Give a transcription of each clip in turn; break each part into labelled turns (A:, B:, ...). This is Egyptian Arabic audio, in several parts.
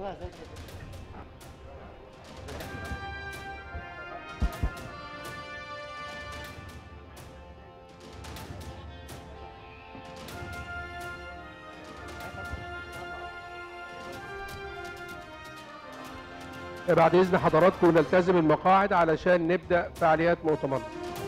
A: بعد إذن حضراتكم نلتزم المقاعد علشان نبدأ فعاليات مؤتمرنا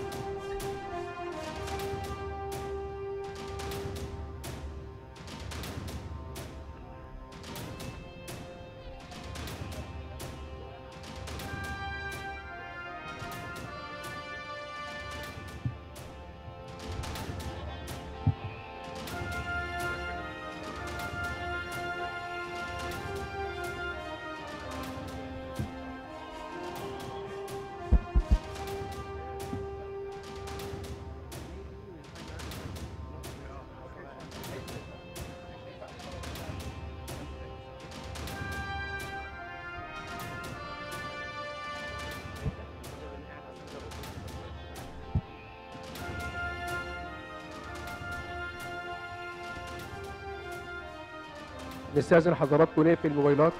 A: نستأذن حضراتكم نقفل الموبايلات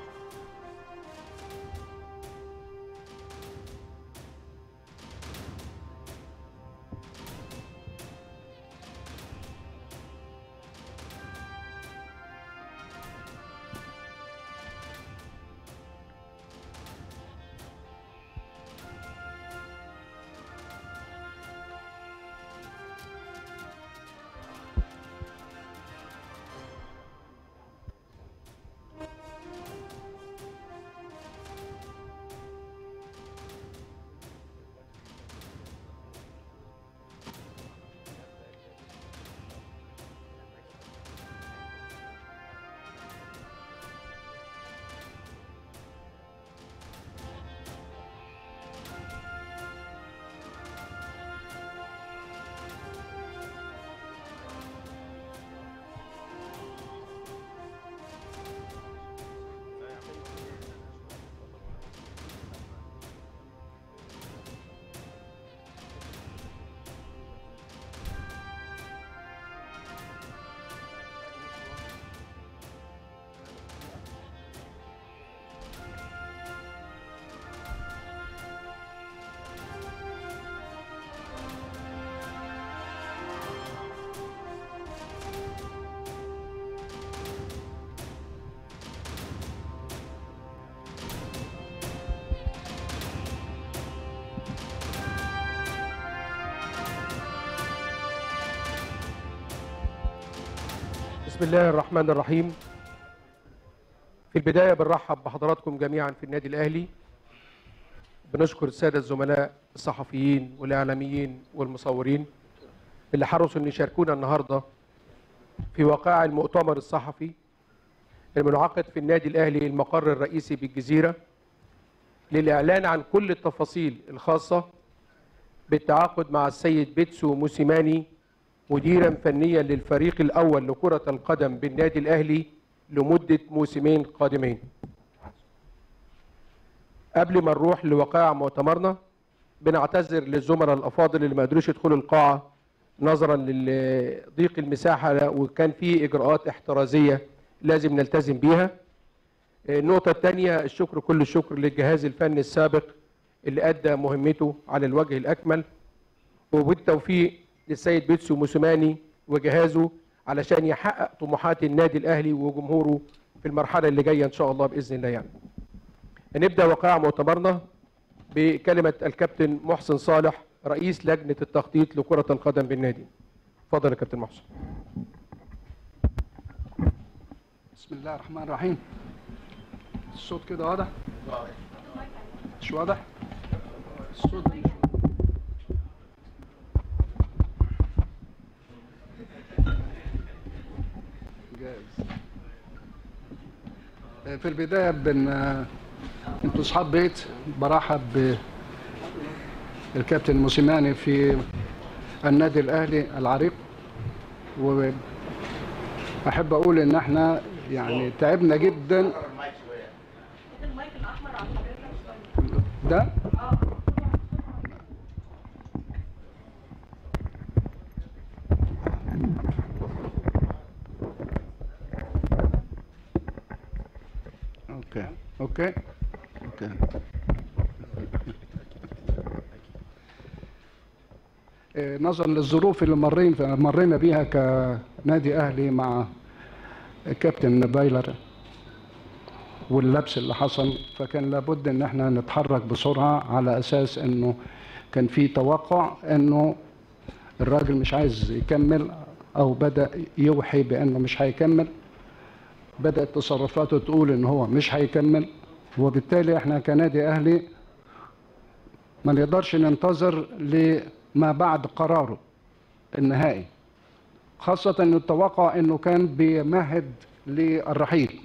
A: بسم الله الرحمن الرحيم في البداية بنرحب بحضراتكم جميعا في النادي الأهلي بنشكر السادة الزملاء الصحفيين والإعلاميين والمصورين اللي حرصوا أن يشاركونا النهاردة في وقائع المؤتمر الصحفي المنعقد في النادي الأهلي المقر الرئيسي بالجزيرة للإعلان عن كل التفاصيل الخاصة بالتعاقد مع السيد بيتسو موسيماني مديرا فنيا للفريق الأول لكرة القدم بالنادي الأهلي لمدة موسمين قادمين قبل ما نروح لوقائع مؤتمرنا بنعتذر للزملاء الأفاضل اللي ما قدروش يدخلوا القاعة نظرا لضيق المساحة وكان في إجراءات احترازية لازم نلتزم بيها النقطة الثانية الشكر كل الشكر للجهاز الفني السابق اللي أدى مهمته على الوجه الأكمل وبالتوفيق للسيد بيتسو موسوماني وجهازه علشان يحقق طموحات النادي الاهلي وجمهوره في المرحله اللي جايه ان شاء الله باذن الله يعني. نبدا وقائع مؤتمرنا بكلمه الكابتن محسن صالح رئيس لجنه التخطيط لكره القدم بالنادي. اتفضل يا كابتن محسن.
B: بسم الله الرحمن الرحيم الصوت كده واضح مش واضح الصوت مش واضح. جاهز آه، في البداية بن آه، انتوا اصحاب بيت برحب بالكابتن موسيماني في النادي الاهلي العريق واحب اقول ان احنا يعني تعبنا جدا
C: المايك الاحمر على حضرتك
B: ده اوكي اوكي اوكي إيه، نظرا للظروف اللي مرين مرينا بيها كنادي اهلي مع كابتن بايلر واللبس اللي حصل فكان لابد ان احنا نتحرك بسرعه على اساس انه كان في توقع انه الراجل مش عايز يكمل او بدا يوحي بانه مش هيكمل بدات تصرفاته تقول ان هو مش هيكمل وبالتالي احنا كنادي اهلي ما نقدرش ننتظر لما بعد قراره النهائي خاصة أن التوقع أنه كان بيمهد للرحيل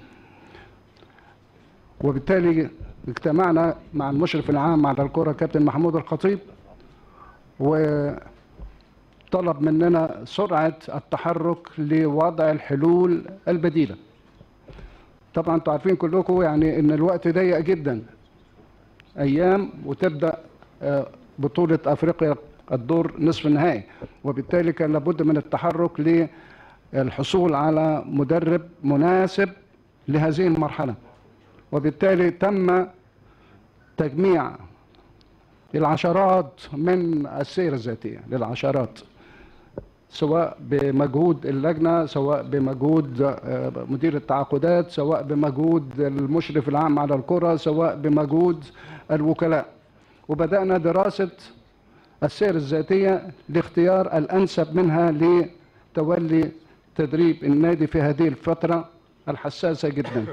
B: وبالتالي اجتمعنا مع المشرف العام على الكرة كابتن محمود الخطيب وطلب مننا سرعة التحرك لوضع الحلول البديلة طبعا انتوا عارفين كلكم يعني ان الوقت ضيق جدا ايام وتبدا آه، بطوله افريقيا الدور نصف النهائي وبالتالي كان لابد من التحرك للحصول على مدرب مناسب لهذه المرحله وبالتالي تم تجميع العشرات من السير الذاتيه للعشرات سواء بمجهود اللجنه سواء بمجهود آه، مدير التعاقدات سواء بمجهود المشرف العام على الكره سواء بمجهود الوكلاء وبدانا دراسه السير الذاتيه لاختيار الانسب منها لتولي تدريب النادي في هذه الفتره الحساسه جدا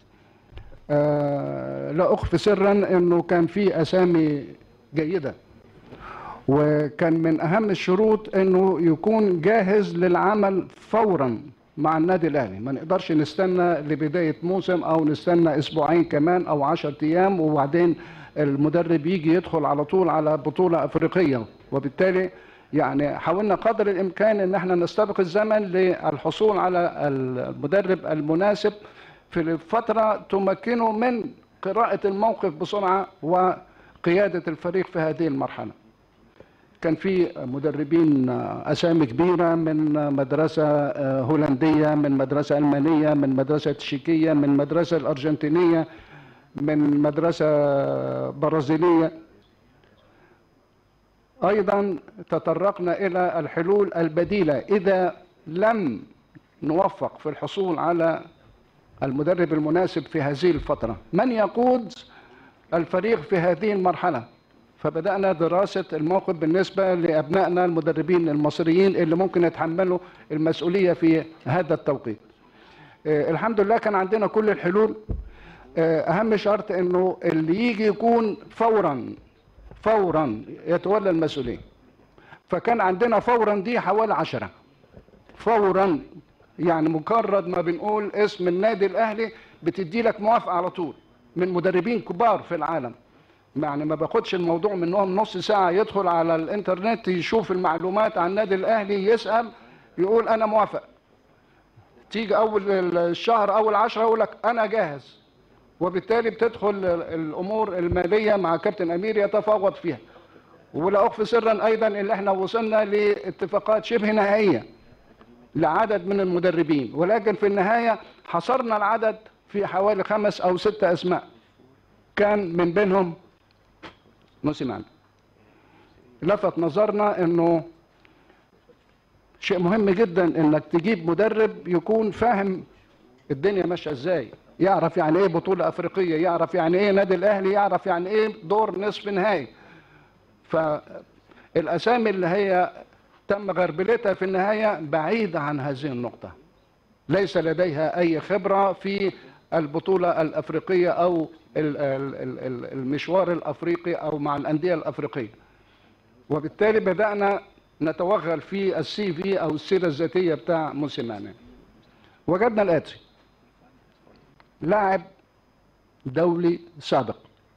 B: آه، لا اخفي سرا انه كان في اسامي جيده وكان من اهم الشروط انه يكون جاهز للعمل فورا مع النادي الاهلي ما نقدرش نستنى لبدايه موسم او نستنى اسبوعين كمان او 10 ايام وبعدين المدرب يجي يدخل على طول على بطوله افريقيه وبالتالي يعني حاولنا قدر الامكان ان احنا نستبق الزمن للحصول على المدرب المناسب في فتره تمكنه من قراءه الموقف بسرعه وقياده الفريق في هذه المرحله كان في مدربين اسامي كبيره من مدرسه هولنديه من مدرسه المانيه من مدرسه تشيكيه من مدرسه الارجنتينيه من مدرسه برازيليه ايضا تطرقنا الى الحلول البديله اذا لم نوفق في الحصول على المدرب المناسب في هذه الفتره من يقود الفريق في هذه المرحله فبدأنا دراسة الموقف بالنسبة لأبنائنا المدربين المصريين اللي ممكن يتحملوا المسؤولية في هذا التوقيت آه، الحمد لله كان عندنا كل الحلول آه، أهم شرط أنه اللي يجي يكون فورا فورا يتولى المسؤولية فكان عندنا فورا دي حوالي عشرة فورا يعني مجرد ما بنقول اسم النادي الأهلي بتدي لك موافقة على طول من مدربين كبار في العالم يعني ما باخدش الموضوع منهم نص ساعة يدخل على الانترنت يشوف المعلومات عن النادي الأهلي يسأل يقول أنا موافق تيجي أول الشهر أول عشرة يقول لك أنا جاهز وبالتالي بتدخل الأمور المالية مع كابتن أمير يتفاوض فيها ولا أخفي سرا أيضا إن إحنا وصلنا لاتفاقات شبه نهائية لعدد من المدربين ولكن في النهاية حصرنا العدد في حوالي خمس أو ستة أسماء كان من بينهم موسيماني لفت نظرنا انه شيء مهم جدا انك تجيب مدرب يكون فاهم الدنيا ماشيه ازاي يعرف يعني ايه بطوله افريقيه يعرف يعني ايه نادي الاهلي يعرف يعني ايه دور نصف نهائي فالاسامي اللي هي تم غربلتها في النهايه بعيده عن هذه النقطه ليس لديها اي خبره في البطوله الافريقيه او ال- ال- ال- ال- المشوار الافريقي او مع الانديه الافريقيه وبالتالي بدانا نتوغل في السي في او السيره الذاتيه بتاع موسيماني وجدنا الاتي لاعب دولي سابق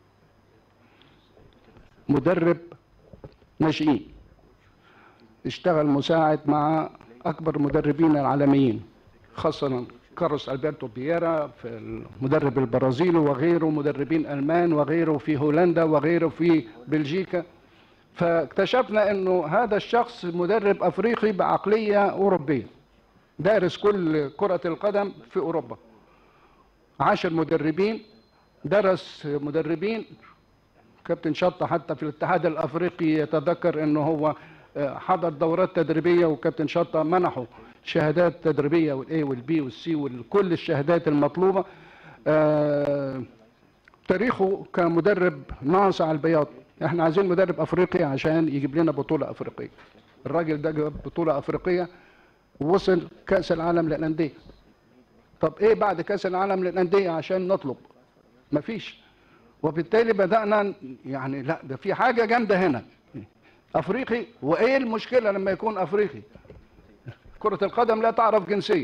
B: مدرب ناشئين اشتغل مساعد مع اكبر المدربين العالميين خاصه كارلوس البرتو بييرا في المدرب البرازيلي وغيره مدربين المان وغيره في هولندا وغيره في بلجيكا فاكتشفنا انه هذا الشخص مدرب افريقي بعقليه اوروبيه دارس كل كره القدم في اوروبا عاشر مدربين درس مدربين كابتن شطة حتى في الاتحاد الافريقي يتذكر انه هو آه، حضر دورات تدريبيه وكابتن شطة منحه شهادات تدريبيه والاي والبي والسي وكل الشهادات المطلوبه آه، تاريخه كمدرب ناصع على البياض احنا عايزين مدرب افريقي عشان يجيب لنا بطوله افريقيه الراجل ده جاب بطوله افريقيه ووصل كاس العالم للانديه طب ايه بعد كاس العالم للانديه عشان نطلب مفيش وبالتالي بدانا يعني لا ده في حاجه جامده هنا افريقي وايه المشكله لما يكون افريقي كره القدم لا تعرف جنسيه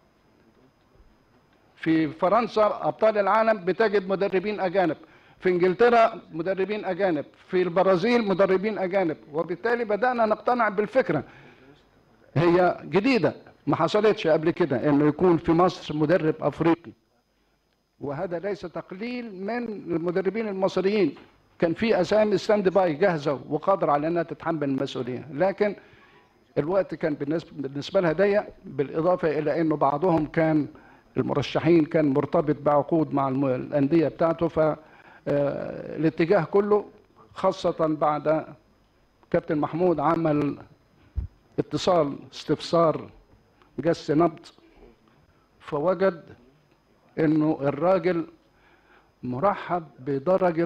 B: في فرنسا ابطال العالم بتجد مدربين اجانب في انجلترا مدربين اجانب في البرازيل مدربين اجانب وبالتالي بدانا نقتنع بالفكره هي جديده ما حصلتش قبل كده انه يكون في مصر مدرب افريقي وهذا ليس تقليل من المدربين المصريين كان في اسامي ستاند باي جاهزه وقادره على انها تتحمل المسؤوليه لكن الوقت كان بالنسبه بالنسبه لها ضيق بالاضافه الى انه بعضهم كان المرشحين كان مرتبط بعقود مع الم- الانديه بتاعته فالاتجاه كله خاصه بعد كابتن محمود عمل اتصال استفسار جس نبض فوجد انه الراجل مرحب بدرجه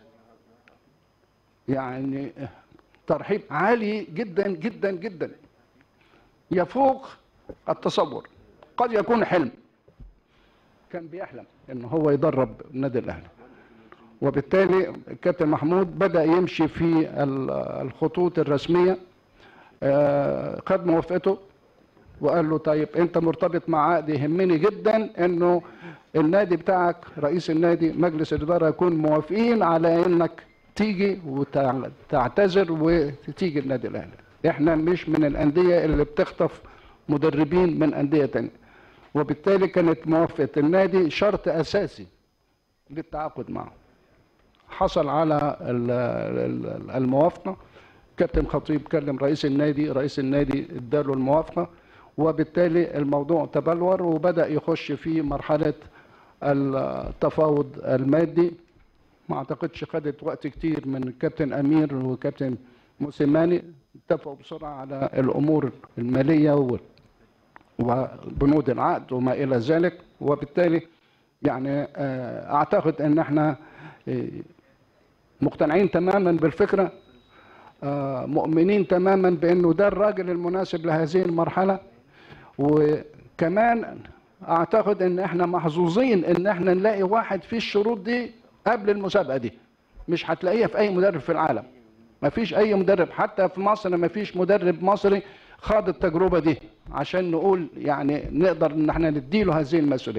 B: يعني ترحيب عالي جدا جدا جدا يفوق التصور قد يكون حلم كان بيحلم ان هو يدرب النادي الاهلي وبالتالي الكابتن محمود بدا يمشي في ال- الخطوط الرسميه آه، خد موافقته وقال له طيب انت مرتبط مع عقد يهمني جدا انه النادي بتاعك رئيس النادي مجلس الاداره يكون موافقين على انك تيجي وتعتذر وتيجي النادي الاهلي احنا مش من الانديه اللي بتخطف مدربين من انديه تانية وبالتالي كانت موافقه النادي شرط اساسي للتعاقد معه حصل على ال- ال- الموافقه كابتن خطيب كلم رئيس النادي رئيس النادي اداله الموافقه وبالتالي الموضوع تبلور وبدا يخش في مرحله التفاوض المادي ما اعتقدش خدت وقت كتير من كابتن امير وكابتن موسيماني اتفقوا بسرعه على الامور الماليه وال- وبنود العقد وما الى ذلك وبالتالي يعني آه، اعتقد ان احنا آه، مقتنعين تماما بالفكره آه، مؤمنين تماما بانه ده الراجل المناسب لهذه المرحله وكمان اعتقد ان احنا محظوظين ان احنا نلاقي واحد فيه الشروط دي قبل المسابقه دي مش هتلاقيها في اي مدرب في العالم ما فيش اي مدرب حتى في مصر ما فيش مدرب مصري خاض التجربه دي عشان نقول يعني نقدر ان احنا نديله هذه المسؤوليه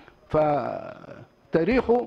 B: فتاريخه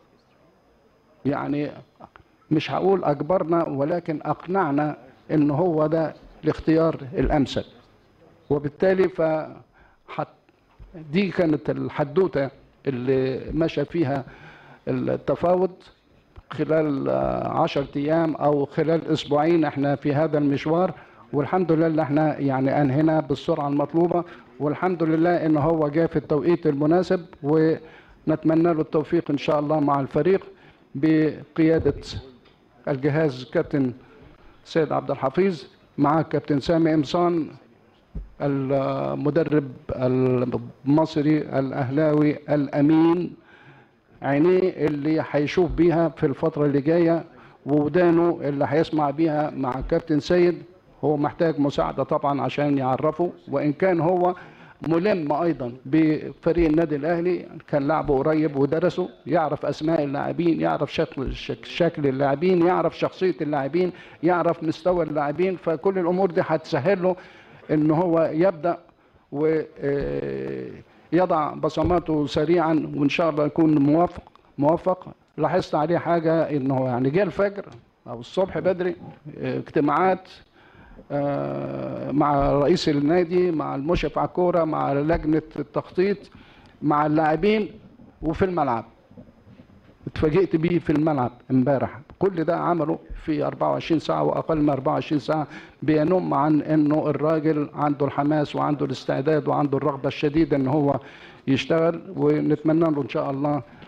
B: يعني مش هقول اجبرنا ولكن اقنعنا ان هو ده الاختيار الامثل وبالتالي ف حت- دي كانت الحدوته اللي مشى فيها التفاوض خلال آه، عشرة ايام او خلال اسبوعين احنا في هذا المشوار والحمد لله اللي احنا يعني انهينا بالسرعه المطلوبه والحمد لله ان هو جاء في التوقيت المناسب ونتمنى له التوفيق ان شاء الله مع الفريق بقياده الجهاز كابتن سيد عبد الحفيظ مع كابتن سامي قمصان المدرب المصري الاهلاوي الامين عينيه اللي هيشوف بيها في الفترة اللي جاية وودانه اللي هيسمع بيها مع كابتن سيد هو محتاج مساعدة طبعا عشان يعرفه وإن كان هو ملم أيضا بفريق النادي الأهلي كان لعبه قريب ودرسه يعرف أسماء اللاعبين يعرف شكل شك- شكل اللاعبين يعرف شخصية اللاعبين يعرف مستوى اللاعبين فكل الأمور دي هتسهل له إن هو يبدأ ويضع بصماته سريعا وان شاء الله يكون موافق موفق لاحظت عليه حاجه انه يعني جه الفجر او الصبح بدري اه، اجتماعات اه، مع رئيس النادي مع المشرف على الكوره مع لجنه التخطيط مع اللاعبين وفي الملعب اتفاجئت بيه في الملعب امبارح كل ده عمله في 24 ساعة وأقل من 24 ساعة بينم عن أنه الراجل عنده الحماس وعنده الاستعداد وعنده الرغبة الشديدة أن هو يشتغل ونتمنى له إن شاء الله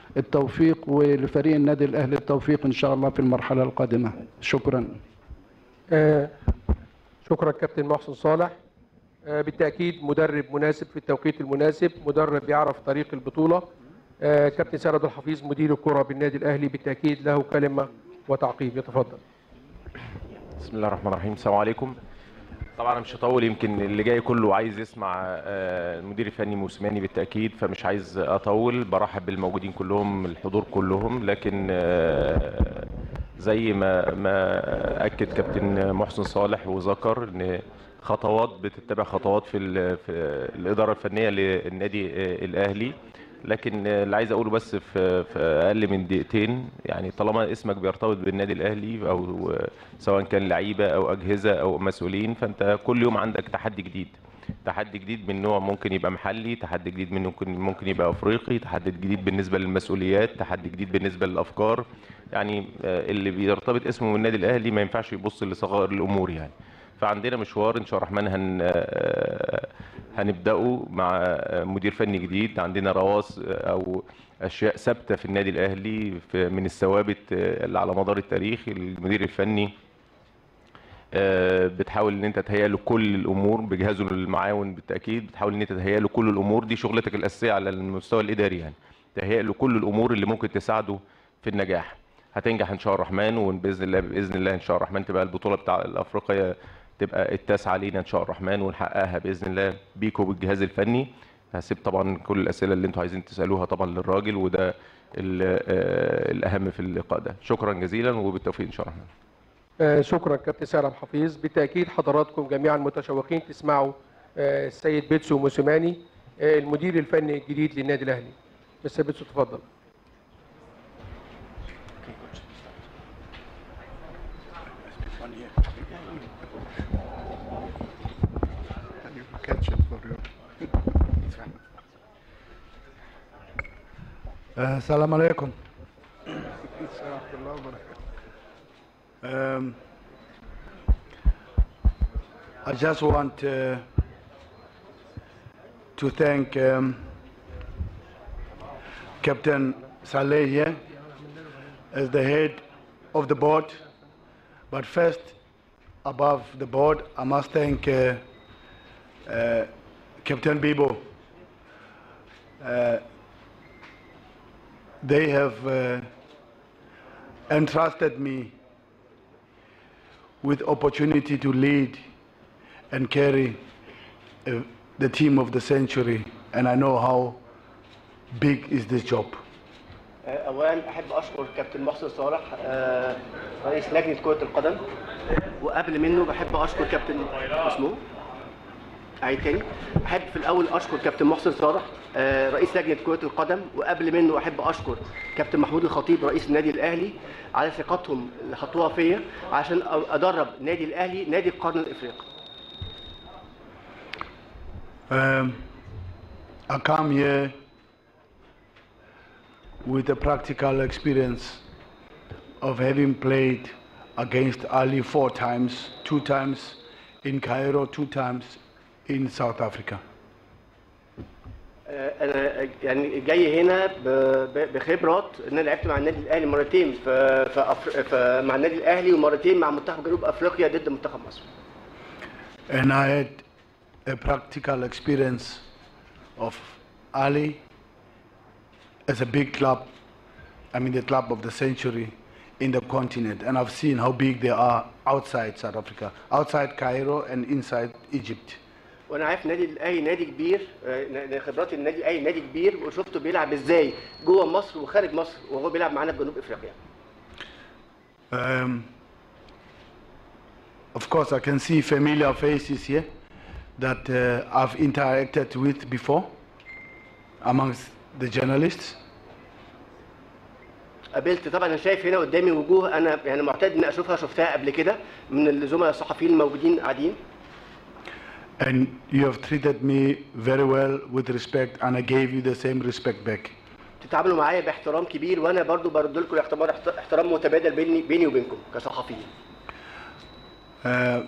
B: التوفيق ولفريق النادي الاهلي التوفيق ان شاء الله في المرحله القادمه شكرا
A: آه، شكرا كابتن محسن صالح آه، بالتاكيد مدرب مناسب في التوقيت المناسب مدرب يعرف طريق البطوله آه، كابتن سند الحفيظ مدير الكره بالنادي الاهلي بالتاكيد له كلمه وتعقيب يتفضل
D: بسم الله الرحمن الرحيم السلام عليكم طبعا انا مش هطول يمكن اللي جاي كله عايز يسمع آه، المدير الفني موسيماني بالتاكيد فمش عايز اطول برحب بالموجودين كلهم الحضور كلهم لكن آه، زي ما ما اكد كابتن محسن صالح وذكر ان خطوات بتتبع خطوات في, ال- في الاداره الفنيه للنادي آه، الاهلي لكن آه، اللي عايز اقوله بس في, في اقل من دقيقتين يعني طالما اسمك بيرتبط بالنادي الاهلي او آه، سواء كان لعيبه او اجهزه او مسؤولين فانت كل يوم عندك تحدي جديد تحدي جديد من نوع ممكن يبقى محلي تحدي جديد من ممكن ممكن يبقى افريقي تحدي جديد بالنسبه للمسؤوليات تحدي جديد بالنسبه للافكار يعني آه، اللي بيرتبط اسمه بالنادي الاهلي ما ينفعش يبص لصغائر الامور يعني فعندنا مشوار ان شاء الله الرحمن هن آه، هنبداه مع آه، مدير فني جديد عندنا رواس آه، او اشياء ثابته في النادي الاهلي في- من الثوابت آه، اللي على مدار التاريخ المدير الفني آه، بتحاول ان انت تهيئ له كل الامور بجهازه المعاون بالتاكيد بتحاول ان انت تهيئ له كل الامور دي شغلتك الاساسيه على المستوى الاداري يعني تهيئ له كل الامور اللي ممكن تساعده في النجاح هتنجح ان شاء الله الرحمن وباذن الله باذن الله ان شاء الله الرحمن تبقى البطوله بتاع الافريقيه تبقى التاسعه علينا ان شاء الله الرحمن ونحققها باذن الله بيكو بالجهاز الفني هسيب طبعا كل الاسئله اللي انتوا عايزين تسالوها طبعا للراجل وده ال- آه، الاهم في اللقاء ده شكرا جزيلا وبالتوفيق ان شاء الله الرحمن
A: آه، شكرا كابتن سالم حفيظ بالتاكيد حضراتكم جميعا متشوقين تسمعوا آه، السيد بيتسو موسيماني آه، المدير الفني الجديد للنادي الاهلي مستر بيتسو تفضل
E: السلام عليكم Um, I just want uh, to thank um, Captain Saleh here as the head of the board. But first, above the board, I must thank uh, uh, Captain Bibo. Uh, they have uh, entrusted me with opportunity to lead and carry uh, the team of the century and I know how big is this job.
F: اولا احب اشكر كابتن محسن صالح آه، رئيس لجنه كره القدم وقبل منه بحب اشكر كابتن اسمه عيد تاني احب في الاول اشكر كابتن محسن صالح آه، رئيس لجنه كره القدم وقبل منه احب اشكر كابتن محمود الخطيب رئيس النادي الاهلي على ثقتهم اللي حطوها فيا عشان ادرب نادي الاهلي نادي القرن الافريقي
E: Um, I come here with a practical experience of having played against Ali four times, two times in Cairo, two times in South Africa.
F: آه، انا يعني جاي هنا ب- ب- بخبرات ان انا لعبت مع النادي الاهلي مرتين في في, أفر... في مع النادي الاهلي ومرتين مع منتخب جنوب افريقيا ضد منتخب مصر
E: And I had a practical experience of Ali as a big club, I mean the club of the century in the continent. And I've seen how big they are outside South Africa, outside Cairo and inside Egypt.
F: وانا عارف النادي الاهلي نادي كبير آه، ن- خبرات النادي الاهلي نادي كبير وشفته بيلعب ازاي جوه مصر وخارج مصر وهو بيلعب معانا في جنوب افريقيا
E: Um, of course, I can see familiar faces here that uh, I've interacted with before amongst the journalists.
F: قابلت طبعا انا شايف هنا قدامي وجوه انا يعني معتاد ان اشوفها شفتها قبل كده من الزملاء الصحفيين الموجودين قاعدين
E: And you have treated me very well with respect, and I gave you the same respect back.
F: بتتعاملوا معايا باحترام كبير وانا برضو برد لكم الاحترام احترام متبادل بيني بيني وبينكم كصحفيين
E: Uh,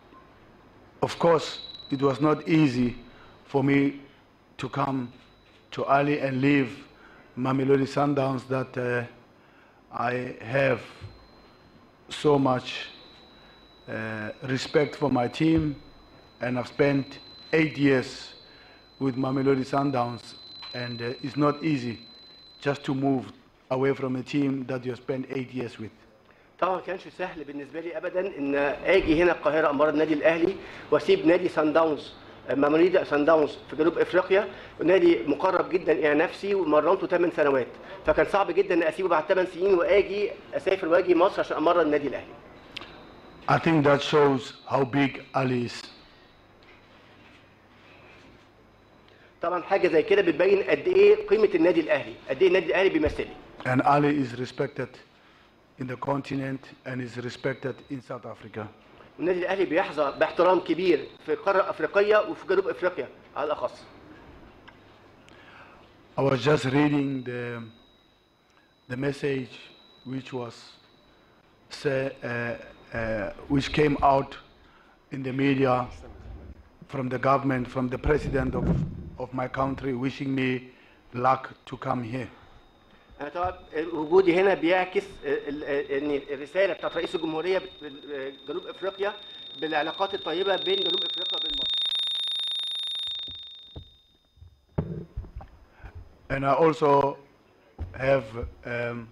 E: of course, it was not easy for me to come to Ali and leave Mamelodi Sundowns that uh, I have so much uh, respect for my team, and I've spent eight years with Mamelodi Sundowns, and uh, it's not easy just to move away from a team that you spent eight years with.
F: طبعا ما كانش سهل بالنسبه لي ابدا ان اجي هنا القاهره اماره النادي الاهلي واسيب نادي سان داونز ماموريدا سان داونز في جنوب افريقيا نادي مقرب جدا الى نفسي ومرنته 8 سنوات فكان صعب جدا ان اسيبه بعد 8 سنين واجي اسافر واجي مصر عشان امرن النادي الاهلي
E: I think that shows how big Ali is.
F: طبعا حاجه زي كده بتبين قد ايه قيمه النادي الاهلي قد ايه النادي الاهلي بيمثلي
E: And Ali is respected in the continent and is respected in South Africa.
F: النادي الاهلي بيحظى باحترام كبير في القاره الافريقيه وفي جنوب افريقيا على الاخص
E: I was just reading the, the message which was say, uh, uh, which came out in the media from the government, from the president of, of my country, wishing me luck to come here.
F: انا طبعا وجودي هنا بيعكس ال- ال- ان الرساله بتاعت رئيس الجمهوريه بت- جنوب افريقيا بالعلاقات الطيبه بين جنوب افريقيا وبين مصر
E: And I also have, um,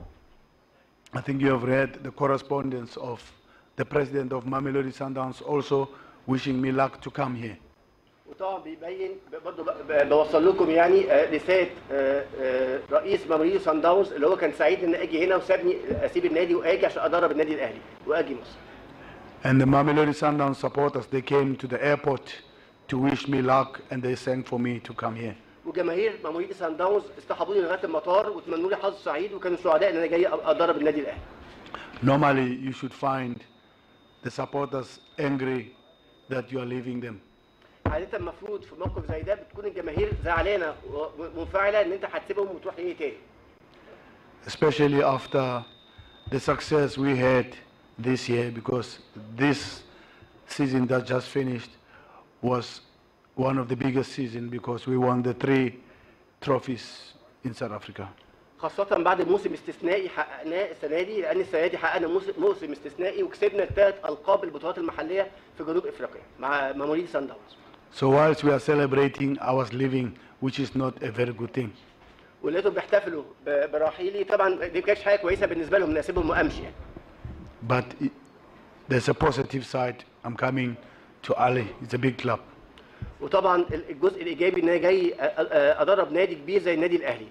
E: I think you have read the correspondence of the president of Mamelodi Sundowns also wishing me luck to come here.
F: وطبعا بيبين برضه بوصل لكم يعني آه، رساله آه، آه، رئيس ماموريدي سان داونز اللي هو كان سعيد ان اجي هنا وسابني اسيب النادي واجي عشان ادرب النادي الاهلي واجي مصر
E: And the Mamelodi Sundowns supporters, they came to the airport to wish me luck and they sang for me to come here.
F: وجماهير ماموريدي سان داونز اصطحبوني لغايه المطار وتمنوا لي حظ سعيد وكانوا سعداء ان انا جاي ادرب النادي الاهلي
E: Normally, you should find the supporters angry that you are leaving them.
F: عادة المفروض في موقف زي ده بتكون الجماهير زعلانة ومنفعلة ان انت هتسيبهم وتروح ايه تاني
E: especially after the success we had this year because this season that just finished was one of the biggest season because we won the three trophies in South Africa.
F: خاصة بعد موسم استثنائي حققناه السنة دي لأن السنة دي حققنا موسم, موسم استثنائي وكسبنا الثلاث ألقاب البطولات المحلية في جنوب أفريقيا مع ماموريدي سان داونز
E: So whilst we are celebrating, I was leaving, which is not a very good thing.
F: ولقيتهم بيحتفلوا ب- برحيلي طبعا دي ما كانتش حاجة كويسة بالنسبة لهم إن أسيبهم وأمشي يعني
E: But it, there's a positive side. I'm coming to Ali. It's a big club.
F: وطبعا الجزء الإيجابي إن أنا جاي أ- أ- أدرب نادي كبير زي النادي الأهلي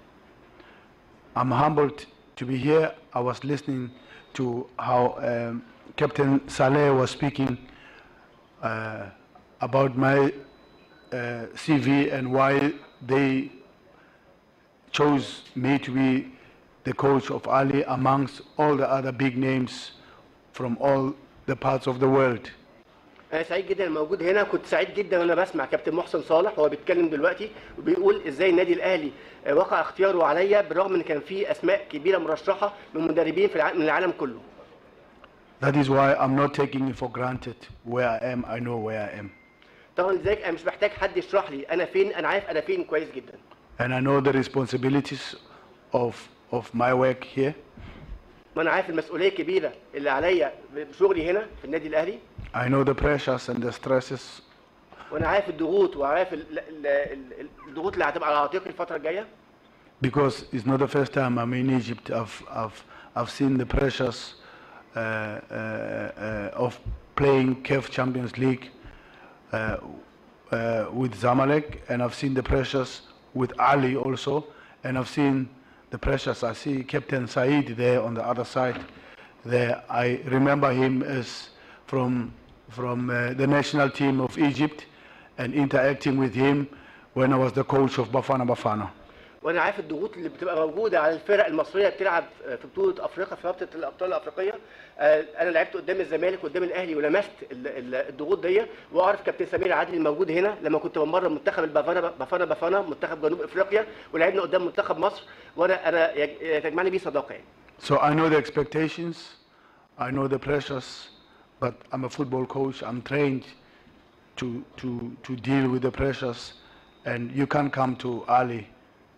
E: I'm humbled to be here. I was listening to how um, Captain Saleh was speaking uh, about my uh, CV and why they chose me to be the coach of Ali amongst all the other big names from all the parts of the world.
F: انا سعيد جدا إني موجود هنا كنت سعيد جدا وانا بسمع كابتن محسن صالح وهو بيتكلم دلوقتي وبيقول ازاي النادي الاهلي آه، وقع اختياره عليا بالرغم ان كان في اسماء كبيره مرشحه من مدربين في الع- من العالم كله
E: That is why I'm not taking it for granted. Where I am, I know where I am.
F: طبعا لذلك انا مش محتاج حد يشرح لي انا فين انا عارف انا فين كويس جدا
E: And I know the responsibilities of, of my work here.
F: ما انا عارف المسؤوليه الكبيره اللي عليا بشغلي هنا في النادي الاهلي
E: I know the pressures and the stresses
F: وانا عارف الضغوط وعارف ال- ال- ال- الضغوط اللي هتبقى على عاتقي الفتره الجايه
E: because it's not the first time I'm in Egypt. I've, I've, I've seen the pressures uh, uh, uh, of playing CAF Champions League uh, uh, with Zamalek, and I've seen the pressures with Ali also, and I've seen the pressures. I see Captain Saeed there on the other side. There, I remember him as from from uh, the national team of Egypt, and interacting with him when I was the coach of Bafana Bafana.
F: وانا عارف الضغوط اللي بتبقى موجوده على الفرق المصريه بتلعب في بطوله افريقيا في رابطه الابطال الافريقيه آه، انا لعبت قدام الزمالك قدام الاهلي ولمست ال- ال- الضغوط دي واعرف كابتن سمير عادل الموجود هنا لما كنت بمرن منتخب البافانا بافانا بافانا منتخب جنوب افريقيا ولعبنا قدام منتخب مصر وانا انا يج- تجمعني بيه صداقه يعني
E: So I know the expectations, I know the pressures, but I'm a football coach. I'm trained to, to, to deal with the pressures, and you can't come to Ali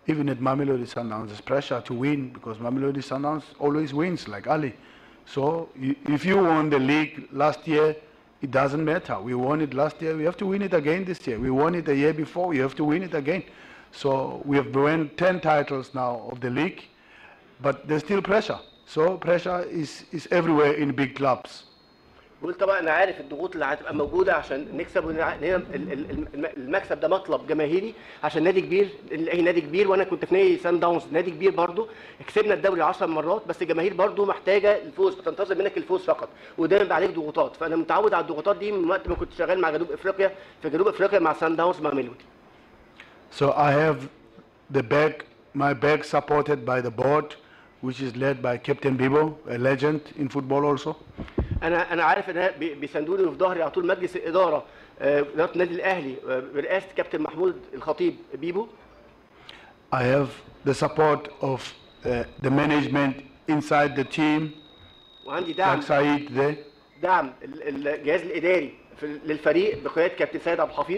E: even at Mamelodi Sundowns, there's pressure to win because Mamelodi Sundowns always wins, like Ali. So you, if you won the league last year, it doesn't matter. We won it last year. We have to win it again this year. We won it the year before. We have to win it again. So we have won 10 titles now of the league, but there's still pressure. So pressure is, is everywhere in big clubs.
F: بقول طبعا انا عارف الضغوط اللي هتبقى موجوده عشان نكسب ون- هنا ال- ال- ال- المكسب ده مطلب جماهيري عشان نادي كبير الاهلي نادي كبير وانا كنت في نادي سان داونز نادي كبير برضو كسبنا الدوري 10 مرات بس الجماهير برضو محتاجه الفوز بتنتظر منك الفوز فقط ودايما بيبقى عليك ضغوطات فانا متعود على الضغوطات دي من وقت ما كنت شغال مع جنوب افريقيا في جنوب افريقيا مع سان داونز مع ميلودي
E: So I have the back, my back supported by the board, which is led by Captain Bibo, a legend in football also.
F: انا انا عارف ان بي- بيساندوني وفي ظهري على طول مجلس الاداره آه، اداره النادي الاهلي آه، برئاسه كابتن محمود الخطيب بيبو
E: I have the support of uh, the management inside the team,
F: وعندي دعم
E: like Said there.
F: دعم ال- الجهاز الاداري في- للفريق بقياده كابتن سيد عبد الحفيظ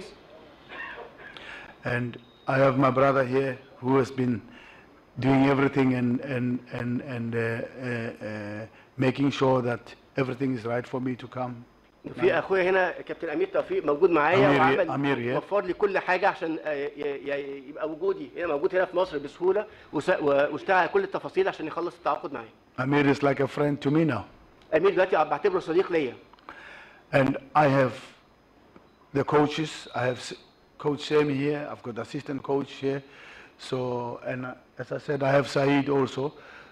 E: And I have my brother here who has been doing everything and, and, and, and uh, uh, uh, making sure that everything is right for me to come.
F: في اخويا هنا كابتن امير توفيق موجود معايا
E: أمير-
F: وعمل
E: أمير يا.
F: وفر لي كل حاجه عشان آه، ي- ي- يبقى وجودي هنا موجود هنا في مصر بسهوله وس- و- واشتغل على كل التفاصيل عشان يخلص التعاقد معايا
E: Amir is like a friend to me now.
F: امير دلوقتي بعتبره صديق ليا
E: And I have the coaches. I have S- Coach Sami here. I've got assistant coach here. So, and uh, as I said, I have Saeed also.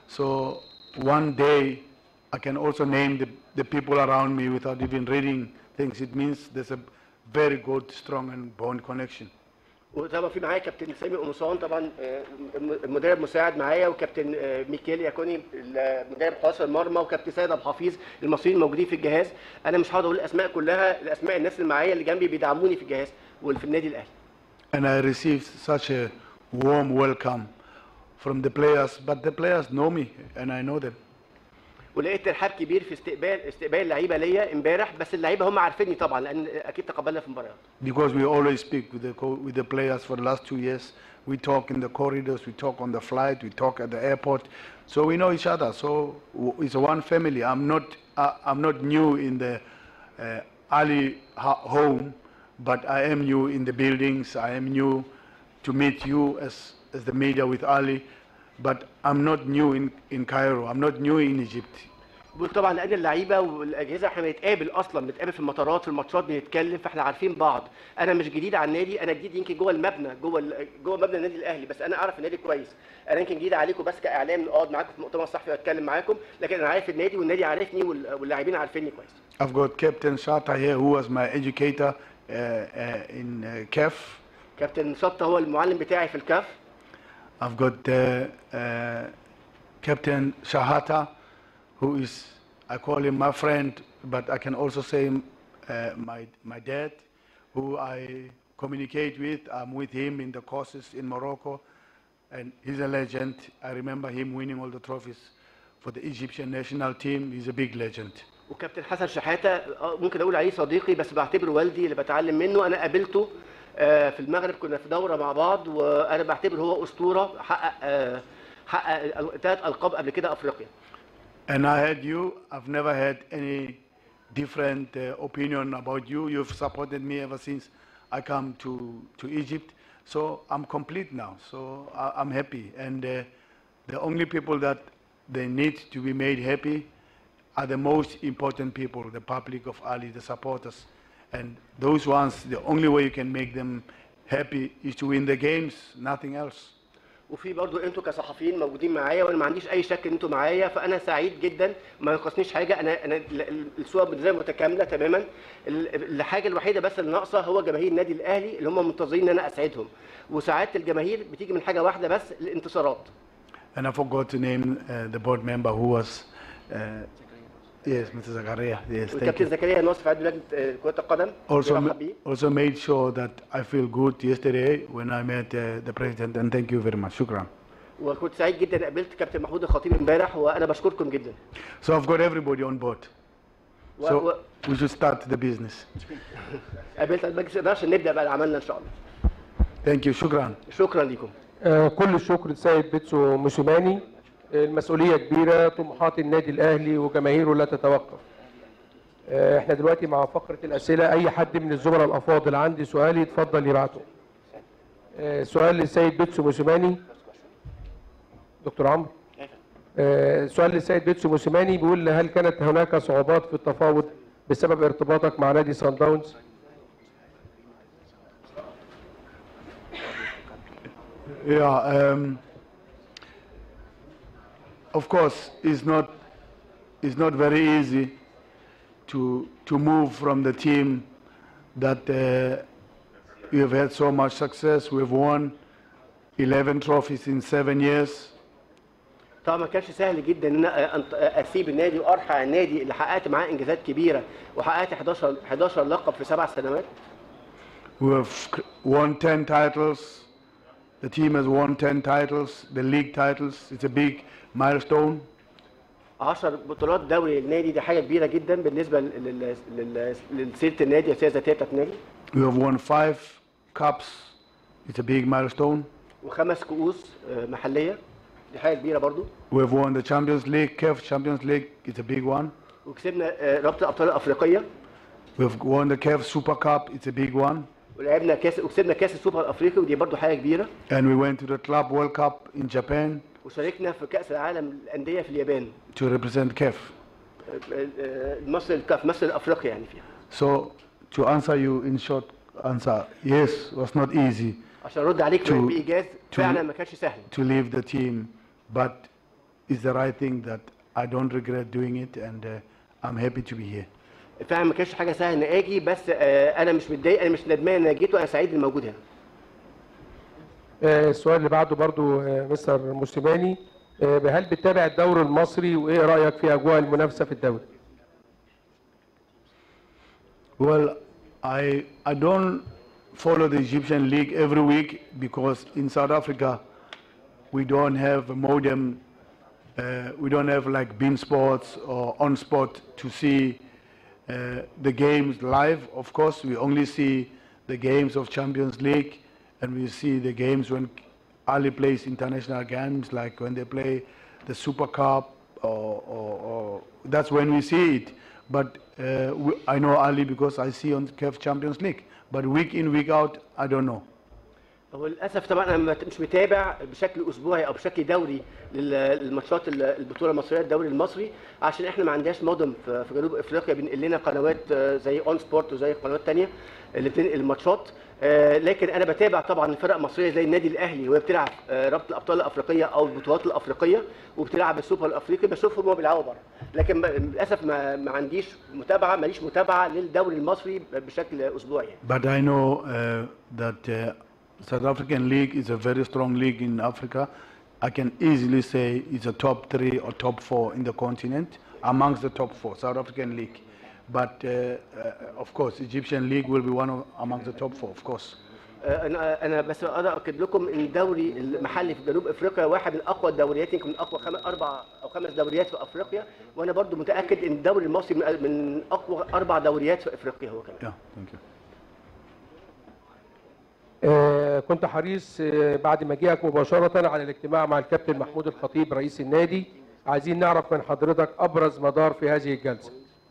E: So one day I can also name the, the people around me without even reading things. It means there's a very good, strong and bond connection.
F: وطبعا في معايا كابتن سامي قمصان طبعا آه، الم- المدرب مساعد معايا وكابتن آه، ميكيل ياكوني المدرب حراس المرمى وكابتن سيد عبد الحفيظ المصريين الموجودين في الجهاز انا مش هقعد اقول الاسماء كلها الاسماء الناس اللي معايا اللي جنبي بيدعموني في الجهاز وفي النادي الاهلي
E: And I received such a warm welcome from the players, but the players know me and I know them.
F: ولقيت ترحاب كبير في استقبال استقبال اللعيبه ليا امبارح بس اللعيبه هم عارفيني طبعا لان اكيد تقابلنا في المباريات
E: Because we always speak with the, co- with the players for the last two years. We talk in the corridors, we talk on the flight, we talk at the airport. So we know each other. So w- it's one family. I'm not, uh, I'm not new in the uh, Ali ha- home, but I am new in the buildings. I am new to meet you as, as the media with Ali. But I'm not new in, in Cairo. I'm not new in Egypt.
F: بقول طبعا لان اللعيبه والاجهزه احنا بنتقابل اصلا بنتقابل في المطارات في الماتشات بنتكلم فاحنا عارفين بعض انا مش جديد على النادي انا جديد يمكن جوه المبنى جوه ال- جوه مبنى النادي الاهلي بس انا اعرف النادي كويس انا يمكن جديد عليكم بس كاعلام اقعد معاكم في مؤتمر صحفي واتكلم معاكم لكن انا عارف النادي والنادي عارفني وال- واللاعبين عارفيني كويس
E: I've got Captain Shata here, who was my educator uh, uh, in uh, CAF.
F: كابتن شطه هو المعلم بتاعي في الكاف
E: I've got uh, uh, Captain Shahata, who is, I call him my friend, but I can also say uh, my, my dad, who I communicate with. I'm with him in the courses in Morocco, and he's a legend. I remember him winning all the trophies for the Egyptian national team. He's a big legend.
F: وكابتن حسن شحاته آه، ممكن اقول عليه صديقي بس بعتبره والدي اللي بتعلم منه انا قابلته آه، في المغرب كنا في دوره مع بعض وانا بعتبره هو اسطوره حقق آه، حقق ثلاث القاب قبل كده افريقيا
E: And I had you. I've never had any different uh, opinion about you. You've supported me ever since I come to, to Egypt. So I'm complete now. So I, I'm happy. And uh, the only people that they need to be made happy are the most important people, the public of Ali, the supporters. And those ones, the only way you can make them happy is to win the games, nothing else.
F: وفي برضو انتوا كصحفيين موجودين معايا وانا ما عنديش اي شك ان انتوا معايا فانا سعيد جدا ما ينقصنيش حاجه انا انا ال- ال- الصوره بالنسبه لي متكامله تماما ال- الحاجه الوحيده بس اللي ناقصه هو جماهير النادي الاهلي اللي هم منتظرين ان انا اسعدهم وسعاده الجماهير بتيجي من حاجه واحده بس الانتصارات
E: And I forgot to name uh, the board member who was, uh, yes, Mr. Zakaria. Yes, thank
F: والكابتن
E: you.
F: زكريا ناصف عضو لجنه آه، كره القدم
E: Also,
F: برحب
E: ma-
F: بيه
E: also made sure that I feel good yesterday when I met uh, the president. And thank you very much. Shukran.
F: وكنت سعيد جدا إن قابلت كابتن محمود الخطيب امبارح وانا بشكركم جدا
E: So I've got everybody on board.
F: و-
E: So
F: و-
E: we should start the business.
F: قابلت المجلس الاداره عشان نبدا بقى عملنا ان شاء الله
E: Thank you. Shukran.
F: شكرا لكم
A: آه، كل الشكر لسيد بيتسو موسيماني آه، المسؤولية كبيرة طموحات النادي الأهلي وجماهيره لا تتوقف آه، احنا دلوقتي مع فقرة الأسئلة أي حد من الزملاء الأفاضل عندي سؤال يتفضل يبعته آه، سؤال للسيد بيتسو موسيماني دكتور عمرو آه، سؤال للسيد بيتسو موسيماني بيقول هل كانت هناك صعوبات في التفاوض بسبب ارتباطك مع نادي سان داونز؟
E: Yeah, um, of course, it's not, it's not very easy to, to move from the team that uh, we have had so much success. We've won 11 trophies in seven years.
F: طبعا ما كانش سهل جدا ان انا أنت- اسيب النادي وارحل النادي اللي حققت معاه انجازات كبيره وحققت 11 11 لقب في سبع سنوات
E: We have won 10 titles. The team has won 10 titles, the league titles. It's a big milestone.
F: 10 بطولات دوري النادي دي حاجه كبيره جدا بالنسبه لل- لل- لل- لسيره النادي السيره الذاتيه بتاعت النادي
E: We have won five cups. It's a big milestone.
F: وخمس كؤوس آه، محليه دي حاجه كبيره برضو
E: We have won the Champions League, CAF Champions League. It's a big one.
F: وكسبنا آه، رابطه الابطال الافريقيه
E: We have won the CAF Super Cup. It's a big one.
F: ولعبنا كاس وكسبنا كاس السوبر الافريقي ودي برضو حاجه كبيره
E: And we went to the Club World Cup in Japan
F: وشاركنا في كاس العالم للانديه في اليابان
E: to represent CAF.
F: آه، آه، مصر الكاف مصر الافريقيا يعني فيها
E: So to answer you in short answer, yes, it was not easy
F: عشان ارد عليك
E: To-
F: بايجاز
E: to-
F: فعلا ما كانش سهل
E: to leave the team, but it's the right thing that I don't regret doing it and uh, I'm happy to be here.
F: فعلا ما كانش حاجه سهل ان اجي بس آه، انا مش متضايق انا مش ندمان ان انا جيت وانا سعيد اني موجود هنا
A: آه، السؤال اللي بعده برضو آه، مستر موسيماني آه، هل بتتابع الدوري المصري وايه رايك في اجواء المنافسه في الدوري؟
E: Well, I, I don't follow the Egyptian league every week because in South Africa we don't have a modem, uh, we don't have like beam sports or on spot to see uh, the games live. Of course, we only see the games of Champions League and we see the games when Ali plays international games, like when they play the Super Cup, or, or, or that's when we see it. But uh, we, I know Ali because I see on CAF Champions League. But week in, week out, I don't know.
F: هو للاسف طبعا انا مت- مش متابع بشكل اسبوعي او بشكل دوري لل- للماتشات ال- البطوله المصريه الدوري المصري عشان احنا ما عندناش مودم في في جنوب افريقيا بينقل لنا قنوات آه، زي اون سبورت وزي قنوات تانية اللي بتنقل الماتشات آه، لكن انا بتابع طبعا الفرق المصريه زي النادي الاهلي وهي بتلعب آه، رابطه الابطال الافريقيه او البطولات الافريقيه وبتلعب السوبر الافريقي بشوفهم وهو بيلعبوا بره لكن ب- للاسف ما, ما عنديش متابعه ماليش متابعه للدوري المصري بشكل اسبوعي يعني.
E: But I know uh, that uh, South African league is a very strong league in Africa. I can easily say it's a top three or top four in the continent, amongst the top four, South African league. But uh, uh, of course, Egyptian league will be one of amongst the top four, of course.
F: آه، انا انا بس اقدر اكد لكم ان الدوري المحلي في جنوب افريقيا واحد من اقوى الدوريات يمكن من اقوى خم... اربع او خمس دوريات في افريقيا وانا برضو متاكد ان الدوري المصري من- من اقوى اربع دوريات في افريقيا هو كمان
E: Yeah, thank you.
A: آه، كنت حريص آه، بعد مجيئك مباشرة على الاجتماع مع الكابتن محمود الخطيب رئيس النادي عايزين نعرف من حضرتك أبرز مدار في هذه الجلسة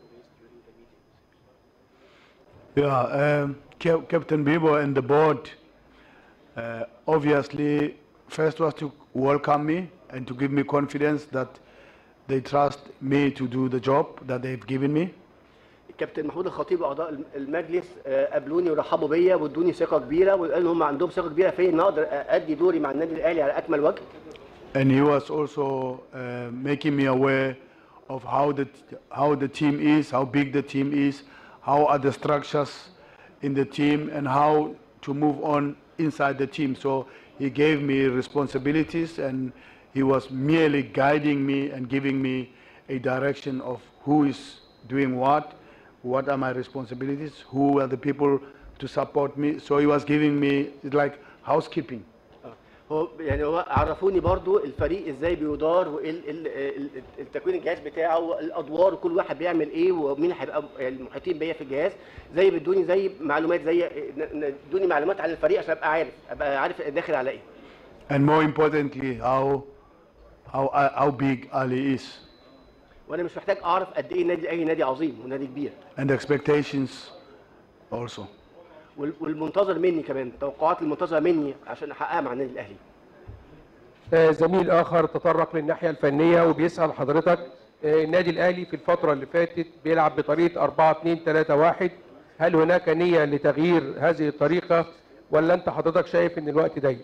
E: Yeah, um, Cap- Captain Bibo and the board uh, obviously first was to welcome me and to give me confidence that they trust me to do the job that they've given me.
F: الكابتن محمود الخطيب واعضاء المجلس آه، قابلوني ورحبوا بيا وادوني ثقه كبيره وقالوا ان هم عندهم ثقه كبيره فيا ان اقدر ادي دوري مع النادي الاهلي على اكمل وجه
E: And he was also uh, making me aware of how the, how the team is, how big the team is, how are the structures in the team, and how to move on inside the team. So he gave me responsibilities, and he was merely guiding me and giving me a direction of who is doing what, what are my responsibilities, who are the people to support me. So he was giving me, it's like housekeeping.
F: هو يعني هو عرفوني برضو الفريق ازاي بيدار وايه ال- ال- ال- التكوين الجهاز بتاعه الادوار وكل واحد بيعمل ايه ومين هيبقى المحيطين بيا في الجهاز زي بيدوني زي معلومات زي ن- ن- ادوني معلومات عن الفريق عشان ابقى عارف ابقى عارف داخل على ايه
E: and more importantly, how how how big Ali is,
F: وانا مش محتاج اعرف قد ايه النادي الاهلي نادي عظيم ونادي كبير
E: and expectations also.
F: وال- والمنتظر مني كمان التوقعات المنتظره مني عشان احققها مع النادي الاهلي
A: آه، زميل اخر تطرق للناحيه الفنيه وبيسال حضرتك آه، النادي الاهلي في الفتره اللي فاتت بيلعب بطريقه 4 2 3 1 هل هناك نيه لتغيير هذه الطريقه ولا انت حضرتك شايف ان الوقت ضيق؟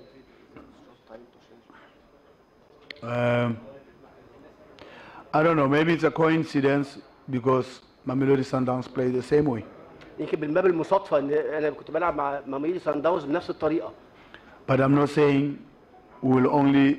E: Um, I don't know. Maybe it's a coincidence because Mamelodi Sundowns play the same way.
F: يمكن من باب المصادفه ان انا كنت بلعب مع ماميلي سان داونز بنفس الطريقه
E: But I'm not saying we will only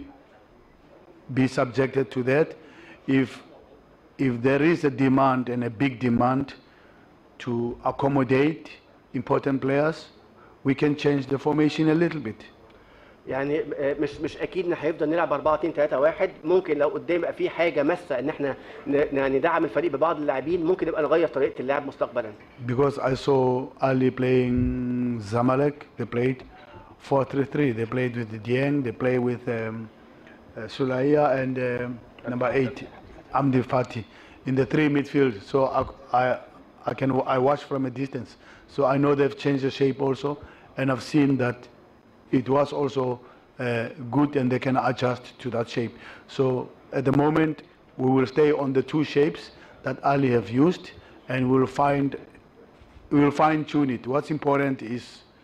E: be subjected to that. If if there is a demand and a big demand to accommodate important players, we can change the formation a little bit.
F: يعني آه، مش مش اكيد ان هيفضل نلعب 4 2 3 1 ممكن لو قدام يبقى في حاجه ماسه ان احنا ن- ن- ندعم الفريق ببعض اللاعبين ممكن نبقى نغير طريقه اللعب مستقبلا
E: Because I saw Ali playing Zamalek, they played 4-3-3. They played with Dieng, they play with um, uh, Sulaiya and um, number eight, Amdi Fati, in the three midfield. So I, I, I can I watch from a distance. So I know they've changed the shape also, and I've seen that it was also uh, good and they can adjust to that shape. So at the moment we will stay on the two shapes that Ali have used, and we'll find we will fine tune it. What's important is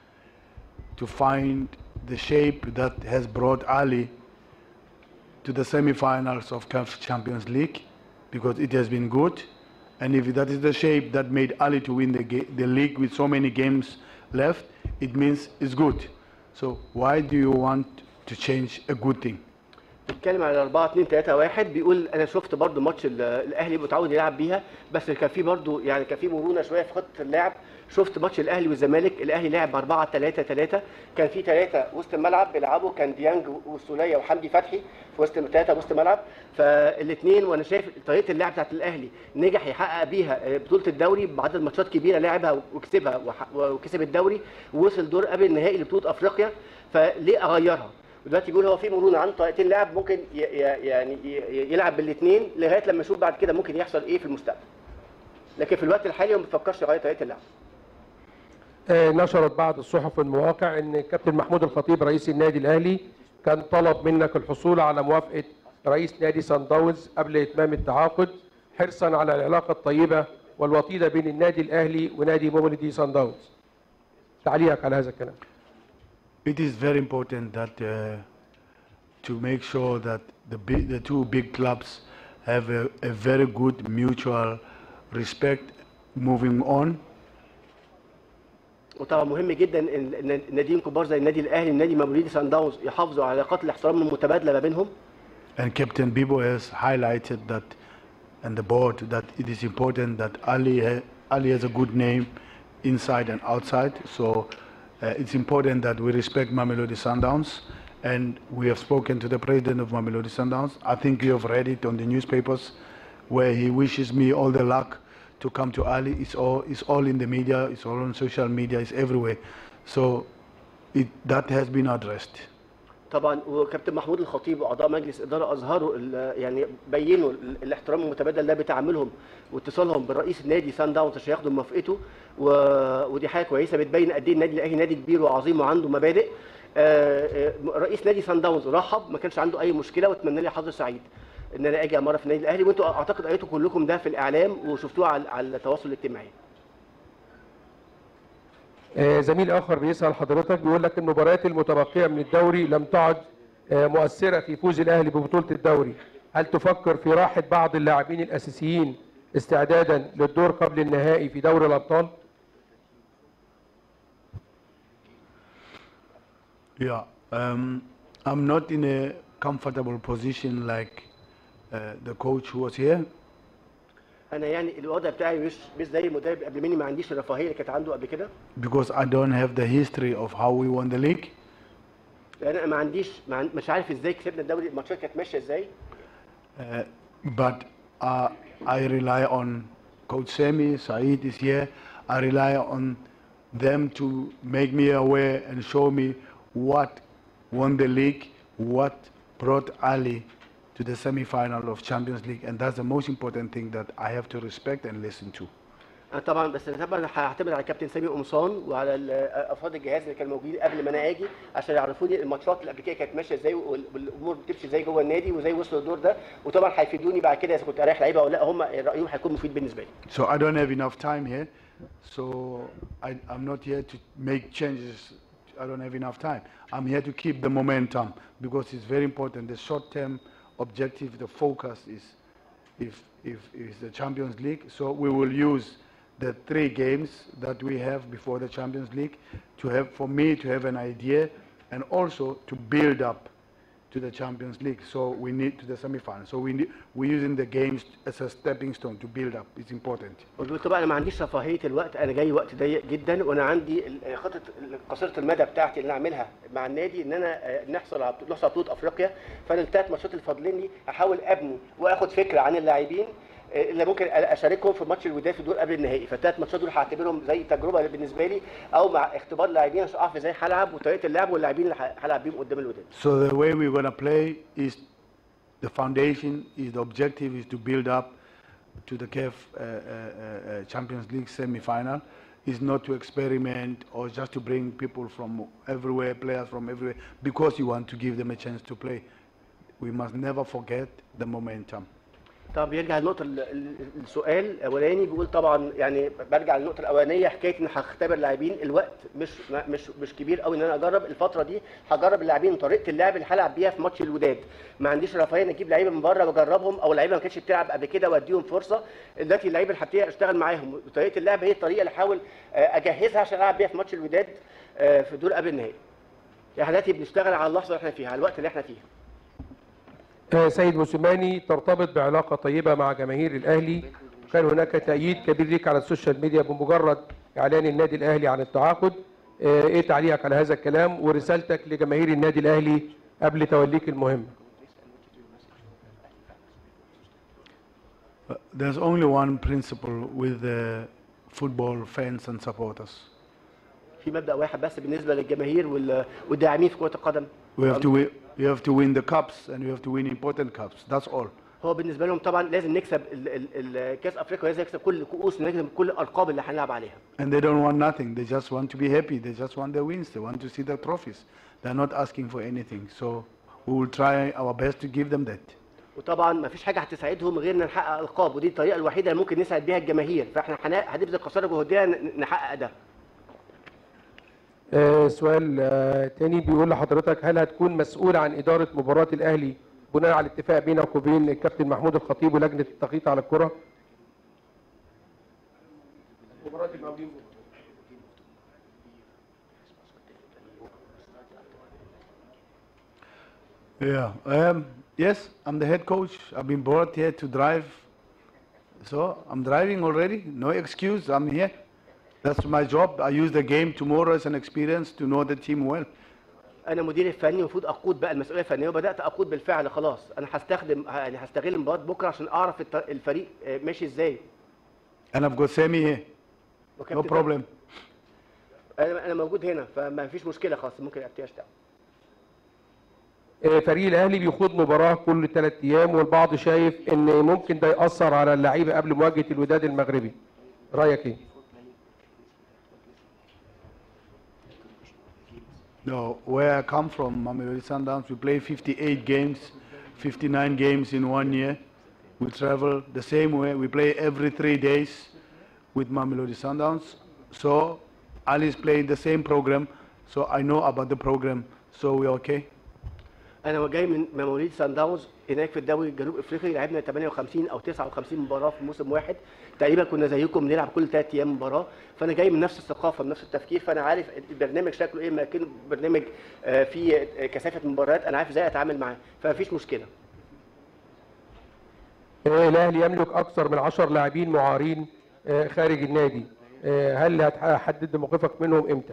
E: to find the shape that has brought Ali to the semi-finals of CAF Champions League because it has been good. And if that is the shape that made Ali to win the, ga- the league with so many games left, it means it's good. So why do you want to change a good thing?
F: بيتكلم على 4 2 3 1 بيقول انا شفت برضو ماتش ال- الاهلي متعود يلعب بيها بس كان في برضو يعني كان في مرونه شويه في خطه اللعب شفت ماتش الاهلي والزمالك الاهلي لعب 4 3 3 كان في ثلاثه وسط الملعب بيلعبوا كان ديانج والسوليه وحمدي فتحي في وسط ثلاثه وسط الملعب فالاثنين وانا شايف طريقه اللعب بتاعت الاهلي نجح يحقق بيها بطوله الدوري بعدد ماتشات كبيره لعبها وكسبها وح- وكسب الدوري ووصل دور قبل النهائي لبطوله افريقيا فليه اغيرها ودلوقتي بيقول هو في مرونه عنده طريقتين لعب ممكن ي- ي- يعني ي- يلعب بالاثنين لغايه لما نشوف بعد كده ممكن يحصل ايه في المستقبل لكن في الوقت الحالي هو ما بيفكرش يغير طريقه اللعب
A: آه، نشرت بعض الصحف والمواقع ان كابتن محمود الخطيب رئيس النادي الاهلي كان طلب منك الحصول على موافقه رئيس نادي سان داونز قبل اتمام التعاقد حرصا على العلاقه الطيبه والوطيده بين النادي الاهلي ونادي مومولدي سان داونز. تعليقك على هذا الكلام.
E: It is very important that uh, to make sure that the, big, the two big clubs have a, a very good mutual respect moving on.
F: وطبعا مهم جدا ان إن الناديين كبار زي النادي الاهلي والنادي مولودي سان داونز يحافظوا على علاقات الاحترام المتبادله ما بينهم
E: And Captain Bibo has highlighted that, and the board, that it is important that Ali, ha- Ali has a good name inside and outside. So uh, it's important that we respect Mamelodi Sundowns. And we have spoken to the president of Mamelodi Sundowns. I think you have read it on the newspapers where he wishes me all the luck to come to Ali. It's all, it's all in the media, it's all on social media, it's everywhere. So it, that has been addressed.
F: طبعا وكابتن محمود الخطيب واعضاء مجلس اداره اظهروا ال- يعني بينوا ال- الاحترام المتبادل ده بتعاملهم واتصالهم بالرئيس النادي سان داونز عشان ياخدوا موافقته و... ودي حاجه كويسه بتبين قد ايه النادي الاهلي نادي كبير وعظيم وعنده مبادئ آه، آه، رئيس نادي سان داونز رحب ما كانش عنده اي مشكله واتمنى لي حظ سعيد ان انا اجي امره في النادي الاهلي وانتوا اعتقد قريتوا كلكم ده في الاعلام وشفتوه على, على التواصل الاجتماعي
A: آه، زميل اخر بيسال حضرتك بيقول لك المباريات المتبقيه من الدوري لم تعد آه، مؤثره في فوز الاهلي ببطوله الدوري هل تفكر في راحه بعض اللاعبين الاساسيين استعدادا للدور قبل النهائي في دوري الابطال
E: Yeah, um, I'm not in a comfortable position like uh, the coach who was here.
F: انا يعني الوضع بتاعي مش مش زي المدرب قبل مني ما عنديش الرفاهيه اللي كانت عنده قبل كده
E: because I don't have the history of how we won the league.
F: لان انا ما عنديش ما عن- مش عارف ازاي كسبنا الدوري الماتشات كانت ماشيه ازاي
E: Uh, but uh, I rely on Coach Semi, Saeed is here. I rely on them to make me aware and show me what won the league, what brought Ali to the semi-final of Champions League, and that's the most important thing that I have to respect and listen to.
F: انا طبعا بس أنا طبعا هعتمد على كابتن سامي قمصان وعلى ال- افراد الجهاز اللي كانوا موجودين قبل ما انا اجي عشان يعرفوني الماتشات اللي قبل كده كانت ماشيه ازاي وال- والامور بتمشي ازاي جوه النادي وازاي وصلوا الدور ده وطبعا هيفيدوني بعد كده اذا كنت اريح لعيبه او لا هم رايهم هيكون مفيد بالنسبه لي
E: So I don't have enough time here, so I, I'm not here to make changes. I don't have enough time. I'm here to keep the momentum because it's very important. The short-term objective, the focus is, if, if, is the Champions League. So we will use the three games that we have before the Champions League to have, for me to have an idea and also to build up to the Champions League. So we need to the semi-final. So we need, we're using the games as a stepping stone to build up. It's important.
F: طبعا انا ما عنديش رفاهيه الوقت انا جاي وقت ضيق جدا وانا عندي ال- خطه ال- قصيره المدى بتاعتي اللي اعملها مع النادي ان انا آه، نحصل على نحصل على بطوله افريقيا فانا الثلاث ماتشات اللي فاضلين لي هحاول ابني واخد فكره عن اللاعبين آه، اللي ممكن اشاركهم في ماتش الوداد في دور قبل النهائي فالثلاث ماتشات دول هعتبرهم زي تجربه بالنسبه لي او مع اختبار لاعبين عشان اعرف ازاي هلعب وطريقه اللعب واللاعبين اللي ه- هلعب بيهم قدام الوداد
E: So the way we're going to play is the foundation, is the objective is to build up to the CAF uh, uh, uh, Champions League semi-final. Is not to experiment or just to bring people from everywhere, players from everywhere, because you want to give them a chance to play. We must never forget the momentum.
F: طب يرجع النقطة ال- ال- السؤال الأولاني بيقول طبعا يعني برجع للنقطة الأولانية حكاية إن هختبر لاعبين الوقت مش ما- مش مش كبير قوي إن أنا أجرب الفترة دي هجرب اللاعبين طريقة اللعب اللي هلعب بيها في ماتش الوداد ما عنديش رفاهية إن أجيب لعيبة من بره وأجربهم أو لعيبة ما كانتش بتلعب قبل كده وأديهم فرصة دلوقتي اللعيبة اللي هبتدي أشتغل معاهم طريقة اللعب هي الطريقة اللي أحاول آه، أجهزها عشان ألعب بيها في ماتش الوداد آه، في دور قبل النهائي يعني دلوقتي بنشتغل على اللحظة اللي إحنا فيها على الوقت اللي إحنا فيه
A: آه، سيد موسيماني ترتبط بعلاقة طيبة مع جماهير الأهلي كان هناك تأييد كبير ليك على السوشيال ميديا بمجرد إعلان النادي الأهلي عن التعاقد آه، إيه تعليقك على هذا الكلام ورسالتك لجماهير النادي الأهلي قبل توليك المهمة
E: Uh, There's only one principle with the football fans and supporters.
F: في مبدأ واحد بس بالنسبة للجماهير وال- والداعمين في كرة القدم
E: We have to win, you have to win the cups and you have to win important cups. That's all.
F: هو بالنسبه لهم طبعا لازم نكسب ال- ال- ال- كاس افريقيا لازم نكسب كل الكؤوس نكسب كل الالقاب اللي هنلعب عليها
E: And they don't want nothing. They just want to be happy. They just want the wins. They want to see the trophies. They're not asking for anything. So we will try our best to give them that.
F: وطبعا ما فيش حاجه هتساعدهم غير ان نحقق القاب ودي الطريقه الوحيده اللي ممكن نساعد بيها الجماهير فاحنا هن- هنبذل قصارى جهودنا ن- نحقق ده
A: آه، سؤال آه، تاني بيقول لحضرتك هل هتكون مسؤول عن إدارة مباراة الأهلي بناء على الاتفاق بينك وبين الكابتن محمود الخطيب ولجنة التخطيط على الكرة؟ مباراة المقاولين
E: Yeah. Um, yes, I'm the head coach. I've been brought here to drive. So I'm driving already. No excuse. I'm here. That's my job. I use the game tomorrow as an experience to know the team well.
F: انا مدير الفني المفروض اقود بقى المسؤوليه الفنيه وبدات اقود بالفعل خلاص انا هستخدم يعني هستغل مباراه بكره عشان اعرف الط- الفريق آه، ماشي ازاي
E: And I've got Sammy here. No
F: وكابتن-
E: problem.
F: انا انا موجود هنا فما فيش مشكله خالص ممكن ابتدي اشتغل
A: آه، فريق الاهلي بيخوض مباراه كل ثلاث ايام والبعض شايف ان ممكن ده ياثر على اللعيبه قبل مواجهه الوداد المغربي رايك ايه
E: No, where I come from, Mamelodi Sundowns, we play 58 games, 59 games in one year. We travel the same way. We play every three days with Mamelodi Sundowns. So Ali is playing the same program, so I know about the program. So we're okay.
F: انا جاي من مواليد سان داونز هناك في الدوري الجنوب افريقي لعبنا 58 او 59 مباراه في موسم واحد تقريبا كنا زيكم بنلعب كل ثلاث ايام مباراه فانا جاي من نفس الثقافه من نفس التفكير فانا عارف البرنامج شكله ايه ما كان برنامج آه، فيه آه، كثافه مباريات انا عارف ازاي اتعامل معاه فمفيش مشكله
A: آه، الاهلي يملك اكثر من 10 لاعبين معارين آه، خارج النادي آه، هل هتحدد موقفك منهم امتى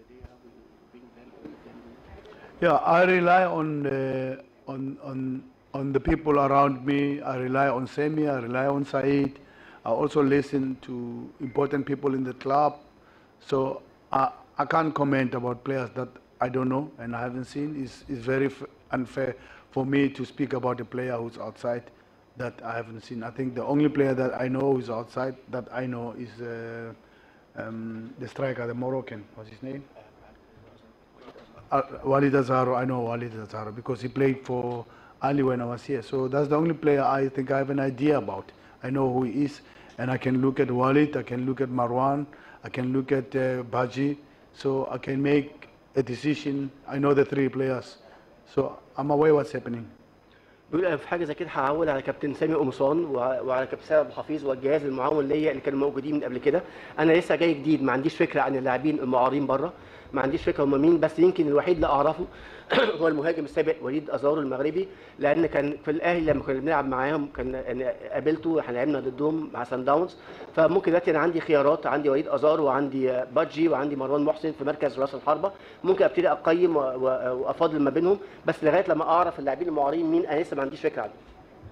E: Yeah, I rely on uh, on on on the people around me. I rely on Semi. I rely on Saeed. I also listen to important people in the club. So I, I can't comment about players that I don't know and I haven't seen. It's, it's very f- unfair for me to speak about a player who's outside that I haven't seen. I think the only player that I know who's outside that I know is uh, um, the striker, the Moroccan. What's his name? Uh, Walid Azharo. I know Walid Azharo because he played for Ali when I was here. So that's the only player I think I have an idea about. I know who he is, and I can look at Walid, I can look at Marwan, I can look at uh, Baji, so I can make a decision. I know the three players, so I'm aware what's happening.
F: بيقول في حاجه زي كده هعول على كابتن سامي قمصان وع- وعلى كابتن سامي ابو حفيظ والجهاز المعاون ليا اللي كانوا موجودين من قبل كده انا لسه جاي جديد ما عنديش فكره عن اللاعبين المعارين بره ما عنديش فكره هم مين بس يمكن الوحيد اللي اعرفه هو المهاجم السابق وليد ازارو المغربي لان كان في الاهلي لما كنا بنلعب معاهم كان أنا قابلته احنا لعبنا ضدهم مع سان داونز فممكن دلوقتي انا عندي خيارات عندي وليد ازارو وعندي بادجي وعندي مروان محسن في مركز راس الحربه ممكن ابتدي اقيم و- و- وافاضل ما بينهم بس لغايه لما اعرف اللاعبين المعارين مين انا لسه ما عنديش فكره عنهم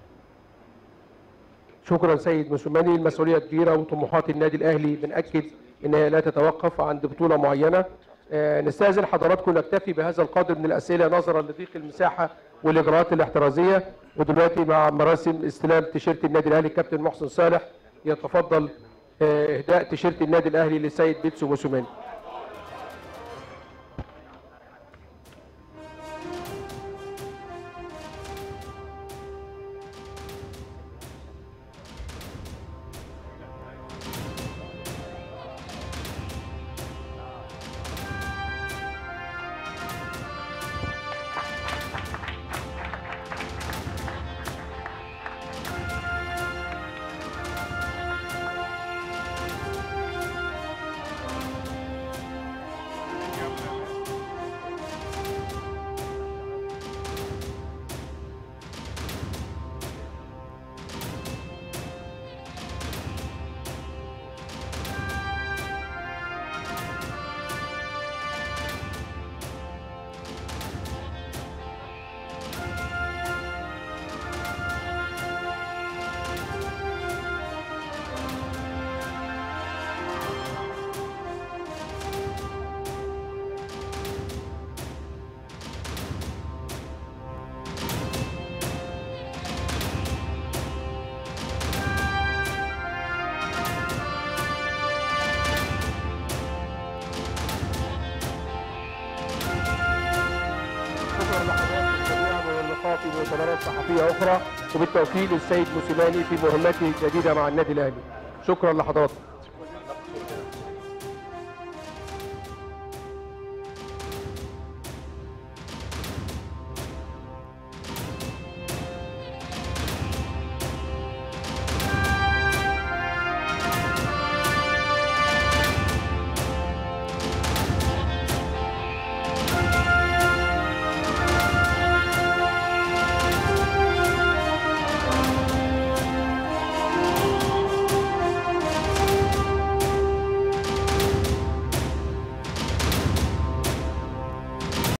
A: شكرا سيد موسوماني المسؤوليه كبيره وطموحات النادي الاهلي بناكد ان هي لا تتوقف عند بطوله معينه آه، نستاذن حضراتكم نكتفي بهذا القدر من الاسئله نظرا لضيق المساحه والاجراءات الاحترازيه ودلوقتي مع مراسم استلام تيشيرت النادي الاهلي الكابتن محسن صالح يتفضل آه، اهداء تيشيرت النادي الاهلي للسيد بيتسو موسوماني شكرا لحضراتكم جميعا واللقاء في مؤتمرات صحفيه اخرى وبالتوفيق للسيد موسيماني في مهمته الجديده مع النادي الاهلي شكرا لحضراتكم